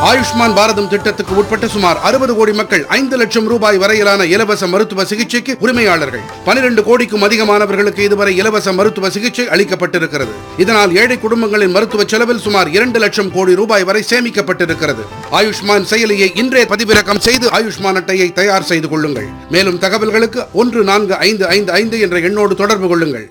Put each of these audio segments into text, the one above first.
ஆயுஷ்மான் பாரதம் திட்டத்துக்கு உட்பட்ட சுமார் அறுபது கோடி மக்கள் ஐந்து லட்சம் ரூபாய் வரையிலான இலவச மருத்துவ சிகிச்சைக்கு உரிமையாளர்கள் பனிரெண்டு கோடிக்கும் அதிகமானவர்களுக்கு இதுவரை இலவச மருத்துவ சிகிச்சை அளிக்கப்பட்டிருக்கிறது இதனால் ஏழை குடும்பங்களின் மருத்துவ செலவில் சுமார் இரண்டு லட்சம் கோடி ரூபாய் வரை சேமிக்கப்பட்டிருக்கிறது ஆயுஷ்மான் செயலியை இன்றே பதிவிறக்கம் செய்து ஆயுஷ்மான் அட்டையை தயார் செய்து கொள்ளுங்கள் மேலும் தகவல்களுக்கு ஒன்று நான்கு ஐந்து ஐந்து ஐந்து என்ற எண்ணோடு தொடர்பு கொள்ளுங்கள்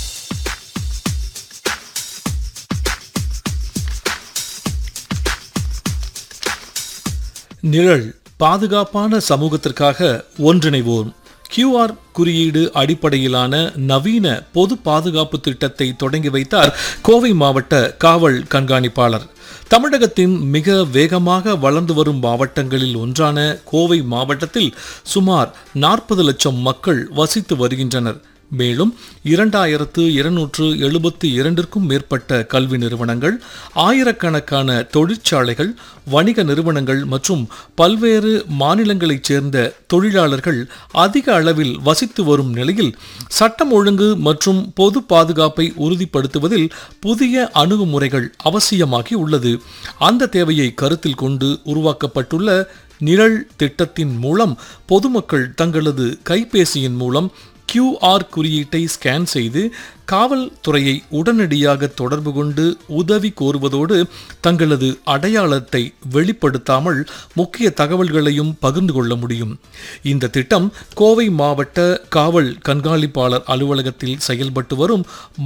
நிழல் பாதுகாப்பான சமூகத்திற்காக ஒன்றிணைவோம் QR குறியீடு அடிப்படையிலான நவீன பொது பாதுகாப்பு திட்டத்தை தொடங்கி வைத்தார் கோவை மாவட்ட காவல் கண்காணிப்பாளர் தமிழகத்தின் மிக வேகமாக வளர்ந்து வரும் மாவட்டங்களில் ஒன்றான கோவை மாவட்டத்தில் சுமார் நாற்பது லட்சம் மக்கள் வசித்து வருகின்றனர் மேலும் இரண்டாயிரத்து இருநூற்று எழுபத்தி இரண்டிற்கும் மேற்பட்ட கல்வி நிறுவனங்கள் ஆயிரக்கணக்கான தொழிற்சாலைகள் வணிக நிறுவனங்கள் மற்றும் பல்வேறு மாநிலங்களைச் சேர்ந்த தொழிலாளர்கள் அதிக அளவில் வசித்து வரும் நிலையில் சட்டம் ஒழுங்கு மற்றும் பொது பாதுகாப்பை உறுதிப்படுத்துவதில் புதிய அணுகுமுறைகள் அவசியமாகி உள்ளது அந்த தேவையை கருத்தில் கொண்டு உருவாக்கப்பட்டுள்ள நிழல் திட்டத்தின் மூலம் பொதுமக்கள் தங்களது கைபேசியின் மூலம் QR குறியீட்டை ஸ்கேன் செய்து காவல்துறையை உடனடியாக தொடர்பு கொண்டு உதவி கோருவதோடு தங்களது அடையாளத்தை வெளிப்படுத்தாமல் முக்கிய தகவல்களையும் பகிர்ந்து கொள்ள முடியும் இந்த திட்டம் கோவை மாவட்ட காவல் கண்காணிப்பாளர் அலுவலகத்தில் செயல்பட்டு வரும்